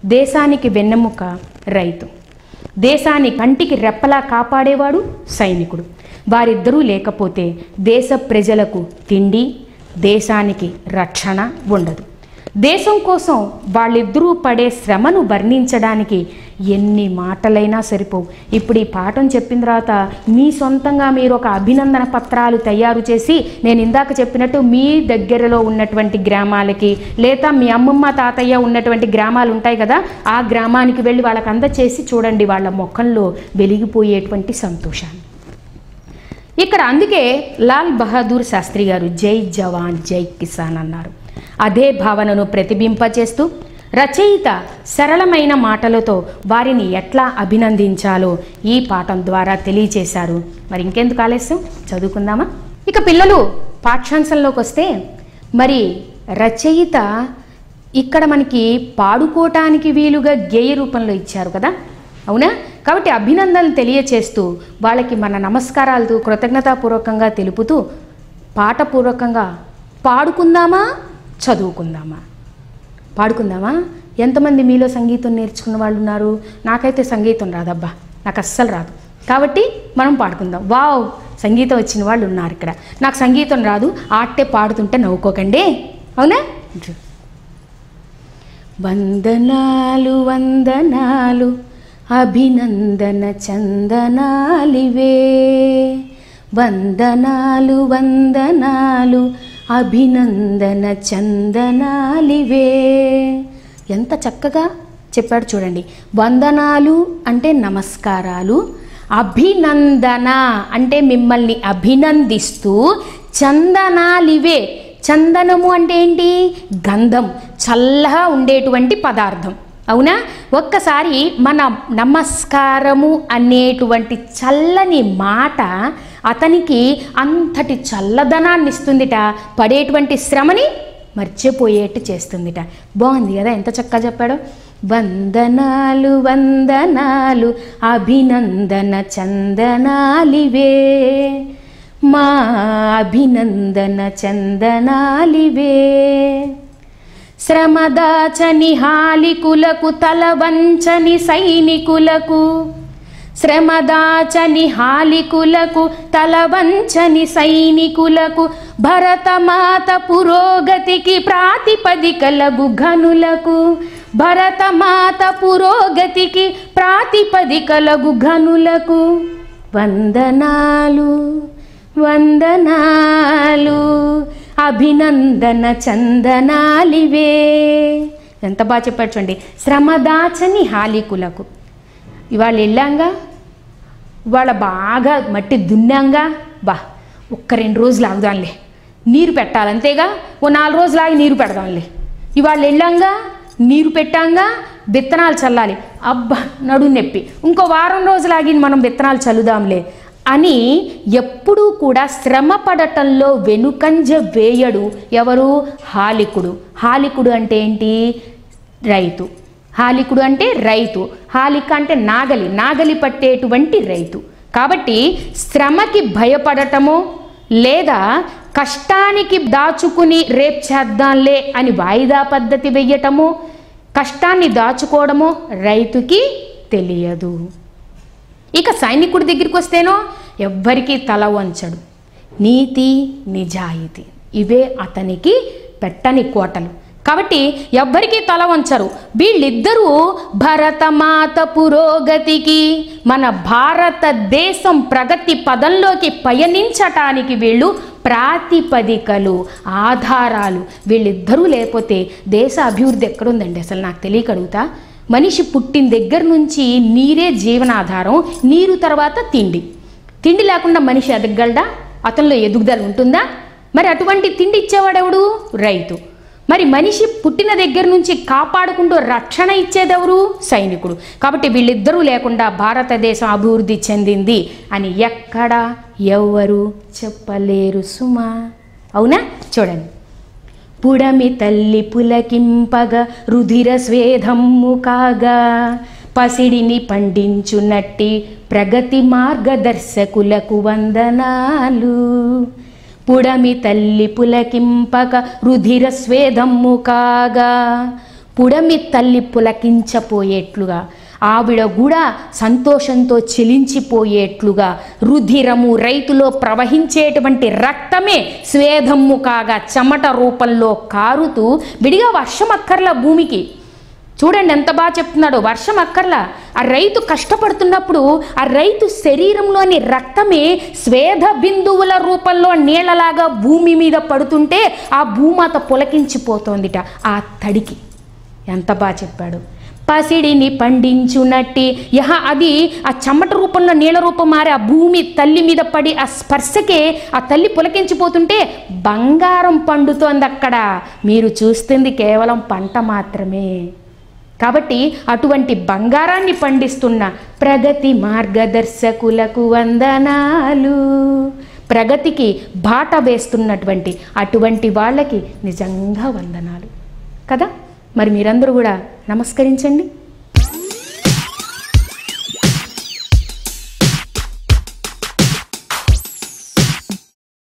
దేశానికి వెన్నెముక రైతు దేశాన్ని కంటికి రెప్పలా కాపాడేవాడు సైనికుడు వారిద్దరూ లేకపోతే దేశ ప్రజలకు తిండి దేశానికి రక్షణ ఉండదు దేశం కోసం వాళ్ళిద్దరూ పడే శ్రమను వర్ణించడానికి ఎన్ని మాటలైనా సరిపోవు ఇప్పుడు ఈ పాఠం చెప్పిన తర్వాత మీ సొంతంగా మీరు ఒక అభినందన పత్రాలు తయారు చేసి నేను ఇందాక చెప్పినట్టు మీ దగ్గరలో ఉన్నటువంటి గ్రామాలకి లేదా మీ అమ్మమ్మ తాతయ్య ఉన్నటువంటి గ్రామాలు ఉంటాయి కదా ఆ గ్రామానికి వెళ్ళి వాళ్ళకి అందచేసి చూడండి వాళ్ళ ముఖంలో వెలిగిపోయేటువంటి సంతోషాన్ని ఇక్కడ అందుకే లాల్ బహదూర్ శాస్త్రి గారు జై జవాన్ జై కిసాన్ అన్నారు అదే భావనను ప్రతిబింపచేస్తూ రచయిత సరళమైన మాటలతో వారిని ఎట్లా అభినందించాలో ఈ పాఠం ద్వారా తెలియచేశారు మరి ఇంకెందుకు ఆలస్యం చదువుకుందామా ఇక పిల్లలు పాఠ్యాంశంలోకి వస్తే మరి రచయిత ఇక్కడ మనకి పాడుకోవటానికి వీలుగా గేయ రూపంలో ఇచ్చారు కదా అవునా కాబట్టి అభినందనలు తెలియచేస్తూ వాళ్ళకి మన నమస్కారాలతో కృతజ్ఞతాపూర్వకంగా తెలుపుతూ పాఠపూర్వకంగా పాడుకుందామా చదువుకుందామా పాడుకుందామా ఎంతమంది మీలో సంగీతం నేర్చుకున్న వాళ్ళు ఉన్నారు నాకైతే సంగీతం రాదబ్బా నాకు అస్సలు రాదు కాబట్టి మనం పాడుకుందాం వావ్ సంగీతం వచ్చిన వాళ్ళు ఉన్నారు ఇక్కడ నాకు సంగీతం రాదు ఆట్టే పాడుతుంటే నవ్వుకోకండి అవునా వందనాలు వందనాలు అభినందన చందనాలివే వందనాలు వందనాలు అభినందన చందనాలివే ఎంత చక్కగా చెప్పాడు చూడండి వందనాలు అంటే నమస్కారాలు అభినందన అంటే మిమ్మల్ని అభినందిస్తూ చందనాలివే చందనము అంటే ఏంటి గంధం చల్లగా ఉండేటువంటి పదార్థం అవునా ఒక్కసారి మన నమస్కారము అనేటువంటి చల్లని మాట అతనికి అంతటి చల్లదనాన్ని ఇస్తుందిట పడేటువంటి శ్రమని మర్చిపోయేట్టు చేస్తుందిట బాగుంది కదా ఎంత చక్కగా చెప్పాడో వందనాలు వందనాలు అభినందన చందనాలివే మా అభినందన చందనాలివే శ్రమదాచని హాలికులకు తల వంచని సైనికులకు శ్రమదాచని హాలికులకు తల వంచని సైనికులకు భరతమాత పురోగతికి ప్రాతిపదికలగు ఘనులకు భరతమాత పురోగతికి ప్రాతిపదికలగు ఘనులకు వందనాలు వందనాలు అభినందన చందనాలివే ఎంత బాగా చెప్పాడు చూడండి శ్రమదాచని హాలికులకు ఇవాళ వెళ్ళాంగా ఇవాళ బాగా మట్టి దున్నాంగా బా ఒక్క రెండు రోజులు ఆగుదాంలే నీరు పెట్టాలి అంతేగా ఓ నాలుగు రోజులు ఆగి నీరు పెడదాంలే ఇవాళ వెళ్ళాంగా నీరు పెట్టాంగా విత్తనాలు చల్లాలి అబ్బా నడు నొప్పి ఇంకో వారం రోజులు ఆగి మనం విత్తనాలు చల్లుదాంలే అని ఎప్పుడూ కూడా శ్రమ పడటంలో వెనుకంజ వేయడు ఎవరు హాలికుడు హాలికుడు అంటే ఏంటి రైతు హాలికుడు అంటే రైతు హాలిక అంటే నాగలి నాగలి పట్టేటువంటి రైతు కాబట్టి శ్రమకి భయపడటము లేదా కష్టానికి దాచుకుని రేపు చేద్దాంలే అని వాయిదా పద్ధతి వెయ్యటము కష్టాన్ని దాచుకోవడము రైతుకి తెలియదు ఇక సైనికుడి దగ్గరికి వస్తేనో ఎవ్వరికీ తల వంచడు నీతి నిజాయితీ ఇవే అతనికి పెట్టని కోటలు కాబట్టి ఎవ్వరికీ తల వంచరు వీళ్ళిద్దరూ భరతమాత పురోగతికి మన భారతదేశం ప్రగతి పదంలోకి పయనించటానికి వీళ్ళు ప్రాతిపదికలు ఆధారాలు వీళ్ళిద్దరూ లేకపోతే దేశ అభివృద్ధి ఎక్కడుందండి అసలు నాకు తెలియక అడుగుతా మనిషి పుట్టిన దగ్గర నుంచి నీరే జీవనాధారం నీరు తర్వాత తిండి తిండి లేకుండా మనిషి ఎదగలడా అతనిలో ఎదుగుదల ఉంటుందా మరి అటువంటి తిండి ఇచ్చేవాడెవడు రైతు మరి మనిషి పుట్టిన దగ్గర నుంచి కాపాడుకుంటూ రక్షణ ఇచ్చేదెవరు సైనికుడు కాబట్టి వీళ్ళిద్దరూ లేకుండా భారతదేశం అభివృద్ధి చెందింది అని ఎక్కడ ఎవ్వరు చెప్పలేరు సుమా అవునా చూడండి పుడమి తల్లి పులకింపగ రుధిర స్వేదమ్ము కాగా పసిడిని పండించునట్టి ప్రగతి మార్గదర్శకులకు వందనాలు పుడమి తల్లి పులకింపక రుధిర స్వేదమ్ము కాగా పుడమి తల్లి పులకించపోయేట్లుగా ఆవిడ కూడా సంతోషంతో చెలించిపోయేట్లుగా రుధిరము రైతులో ప్రవహించేటువంటి రక్తమే స్వేదమ్ము కాగా చెమట రూపంలో కారుతూ విడిగా వర్షం అక్కర్ల భూమికి చూడండి ఎంత బాగా చెప్తున్నాడో వర్షం అక్కర్లా ఆ రైతు కష్టపడుతున్నప్పుడు ఆ రైతు శరీరంలోని రక్తమే స్వేద బిందువుల రూపంలో నీళ్ళలాగా భూమి మీద పడుతుంటే ఆ భూమాత పులకించిపోతోందిట ఆ తడికి ఎంత బాగా చెప్పాడు పసిడిని పండించునట్టి యహ అది ఆ చెమట రూపంలో నీళ్ళ రూపం మారి ఆ భూమి తల్లి మీద పడి ఆ స్పర్శకే ఆ తల్లి పులకించిపోతుంటే బంగారం పండుతోంది అక్కడ మీరు చూస్తుంది కేవలం పంట మాత్రమే కాబట్టి అటువంటి బంగారాన్ని పండిస్తున్న ప్రగతి మార్గదర్శకులకు వందనాలు ప్రగతికి బాట వేస్తున్నటువంటి అటువంటి వాళ్ళకి నిజంగా వందనాలు కదా మరి మీరందరూ కూడా నమస్కరించండి